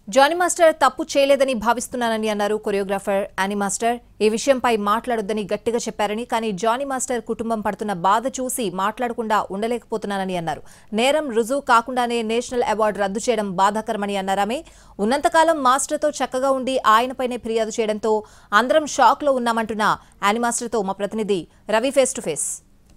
Johnny master తప్పు చేయలేదని భావిస్తున్నానని అన్నారు కొరియోగ్రాఫర్ యానీ మాస్టర్ ఈ విషయంపై మాట్లాడొద్దని గట్టిగా చెప్పారని కానీ జానీ మాస్టర్ కుటుంబం పడుతున్న బాధ చూసి మాట్లాడకుండా ఉండలేకపోతున్నానని అన్నారు నేరం రుజువు కాకుండానే నేషనల్ అవార్డు రద్దు చేయడం బాధాకరమని అన్నారామె ఉన్నంతకాలం మాస్టర్తో చక్కగా ఉండి ఆయనపైనే ఫిర్యాదు చేయడంతో అందరం షాక్లో ఉన్నామంటున్న యానీ మాస్టర్తో మా ప్రతినిధి రవి ఫేస్ టు ఫేస్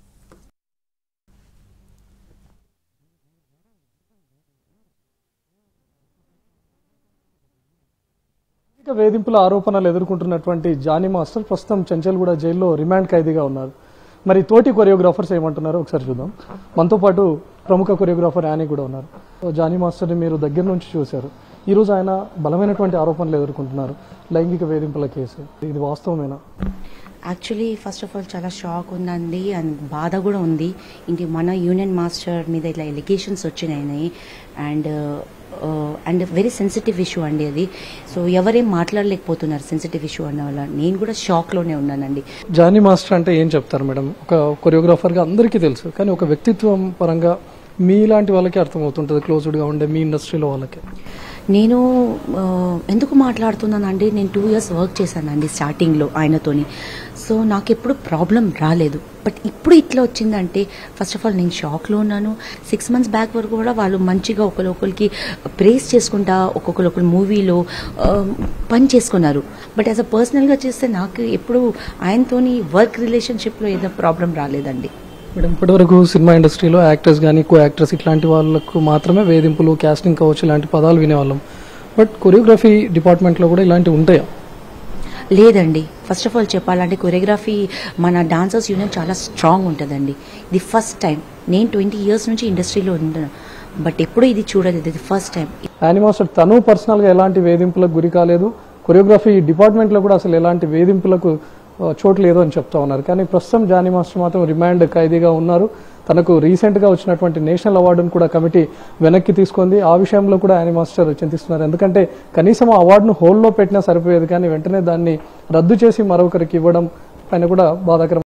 లైంగిక వేధింపుల ఆరోపణలు ఎదుర్కొంటున్నటువంటి జానీ మాస్టర్ ప్రస్తుతం చెంచల్గూడ జైల్లో రిమాండ్ ఖైదీగా ఉన్నారు మరి తోటి కొరియోగ్రాఫర్స్ ఏమంటున్నారో ఒకసారి చూద్దాం మనతో పాటు ప్రముఖ కొరియోగ్రాఫర్ యానీ కూడా ఉన్నారు సో జానీ మాస్టర్ని మీరు దగ్గర నుంచి చూశారు ఈ రోజు ఆయన బలమైనటువంటి ఆరోపణలు ఎదుర్కొంటున్నారు లైంగిక వేధింపుల కేసు ఇది వాస్తవమేనా యాక్చువల్లీ ఫస్ట్ ఆఫ్ ఆల్ చాలా షాక్ ఉందండి అండ్ బాధ కూడా ఉంది ఇంటి మన యూనియన్ మాస్టర్ మీద ఇట్లా ఎలిగేషన్స్ వచ్చినాయి and and very sensitive issue అండి అది సో ఎవరేం మాట్లాడలేకపోతున్నారు సెన్సిటివ్ ఇష్యూ అన్న వల్ల నేను కూడా షాక్లోనే ఉన్నానండి జానీ మాస్టర్ అంటే ఏం చెప్తారు మేడం ఒక కొరియోగ్రాఫర్గా అందరికీ తెలుసు కానీ ఒక వ్యక్తిత్వం పరంగా మీలాంటి వాళ్ళకి అర్థమవుతుంటుంది క్లోజ్డ్గా ఉండే మీ ఇండస్ట్రీలో వాళ్ళకి నేను ఆ, ఎందుకు మాట్లాడుతున్నానండి నేను టూ ఇయర్స్ వర్క్ చేశానండి స్టార్టింగ్లో ఆయనతోని సో నాకు ఎప్పుడు ప్రాబ్లం రాలేదు బట్ ఇప్పుడు ఇట్లా వచ్చిందంటే ఫస్ట్ ఆఫ్ ఆల్ నేను షాక్లో ఉన్నాను సిక్స్ మంత్స్ బ్యాక్ వరకు కూడా వాళ్ళు మంచిగా ఒకరికొకరికి ప్రేస్ చేసుకుంటా ఒక్కొక్కరు ఒకరు మూవీలో పని చేసుకున్నారు బట్ యాజ్ అ పర్సనల్గా చేస్తే నాకు ఎప్పుడు ఆయనతోని వర్క్ రిలేషన్షిప్లో ఏదో ప్రాబ్లం రాలేదండి మేడం ఇప్పటివరకు సినిమా ఇండస్ట్రీలో యాక్టర్స్ కానీ కో యాక్టర్స్ ఇట్లాంటి వాళ్ళకు మాత్రమే వేధింపులు కాస్టింగ్ కావచ్చు ఇలాంటి పదాలు వినేవాళ్ళం బట్ కొరియోగ్రఫీ డిపార్ట్మెంట్లో కూడా ఇలాంటివి ఉంటాయా లేదండి ఫస్ట్ ఆఫ్ ఆల్ చెప్పాలంటే కొరియోగ్రఫీ మన డాన్సర్స్ యూనియన్ చాలా స్ట్రాంగ్ ఉంటుందండి ఇది ఫస్ట్ టైం నేను ట్వంటీ ఇయర్స్ నుంచి ఇండస్ట్రీలో ఉన్నాను బట్ ఎప్పుడు ఇది చూడలేదు ఇది ఫస్ట్ టైం యానిమాస్టర్ తను పర్సనల్గా ఎలాంటి వేధింపులకు గురి కాలేదు కొరియోగ్రఫీ డిపార్ట్మెంట్లో కూడా అసలు ఎలాంటి వేధింపులకు ఆ, చోటు లేదు అని చెప్తా ఉన్నారు కానీ ప్రస్తుతం జానీ మాస్టర్ మాత్రం రిమాండ్ ఖైదీగా ఉన్నారు తనకు రీసెంట్గా వచ్చినటువంటి నేషనల్ అవార్డును కూడా కమిటీ వెనక్కి తీసుకుంది ఆ విషయంలో కూడా యానీ మాస్టర్ చింతిస్తున్నారు ఎందుకంటే కనీసం ఆ అవార్డును హోల్లో పెట్టినా సరిపోయేది కానీ వెంటనే దాన్ని రద్దు చేసి మరొకరికి ఇవ్వడం పైన కూడా బాధాకరం